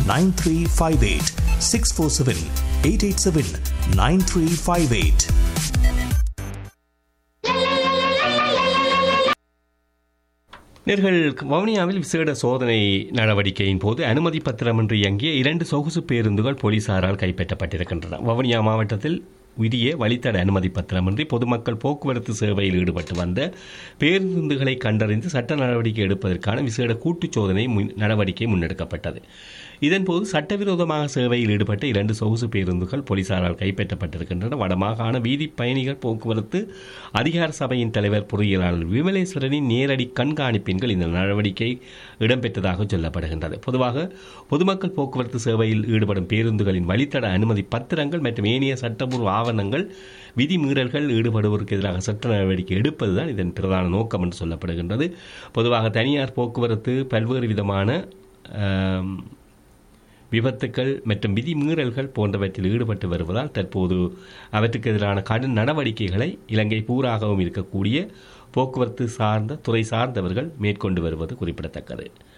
nine three five eight six four seven eight eight seven nine three five eight நேர்கள் வவுனியாவில் விசேட சோதனை நடவடிக்கையின் போது அனுமதி பத்திரமின்றி இயங்கிய இரண்டு சொகுசு பேருந்துகள் போலீசாரால் கைப்பற்றப்பட்டிருக்கின்றன வவுனியா மாவட்டத்தில் உரிய வழித்தட அனுமதி பத்திரமின்றி பொதுமக்கள் போக்குவரத்து சேவையில் ஈடுபட்டு வந்த பேருந்துகளை கண்டறிந்து சட்ட நடவடிக்கை எடுப்பதற்கான விசேட கூட்டுச் சோதனை முன்- நடவடிக்கை முன்னெடுக்கப்பட்டது இதன்போது சட்டவிரோதமாக சேவையில் ஈடுபட்ட இரண்டு சொகுசு பேருந்துகள் போலீசாரால் கைப்பற்றப்பட்டிருக்கின்றன வடமாகாண வீதி பயணிகள் போக்குவரத்து அதிகார சபையின் தலைவர் பொறியியலாளர் விமலேஸ்வரனின் நேரடி கண்காணிப்பின்கள் இந்த நடவடிக்கை இடம்பெற்றதாக சொல்லப்படுகின்றது பொதுவாக பொதுமக்கள் போக்குவரத்து சேவையில் ஈடுபடும் பேருந்துகளின் வழித்தட அனுமதி பத்திரங்கள் மற்றும் ஏனைய சட்டப்பூர்வ ஆவணங்கள் விதிமீறல்கள் ஈடுபடுவோருக்கு எதிராக சட்ட நடவடிக்கை எடுப்பதுதான் இதன் பிரதான நோக்கம் என்று சொல்லப்படுகின்றது பொதுவாக தனியார் போக்குவரத்து பல்வேறு விதமான ஆம், விபத்துக்கள் மற்றும் விதிமீறல்கள் போன்றவற்றில் ஈடுபட்டு வருவதால் தற்போது அவற்றுக்கு எதிரான கடும் நடவடிக்கைகளை இலங்கை பூராகவும் இருக்கக்கூடிய போக்குவரத்து சார்ந்த துறை சார்ந்தவர்கள் மேற்கொண்டு வருவது குறிப்பிடத்தக்கது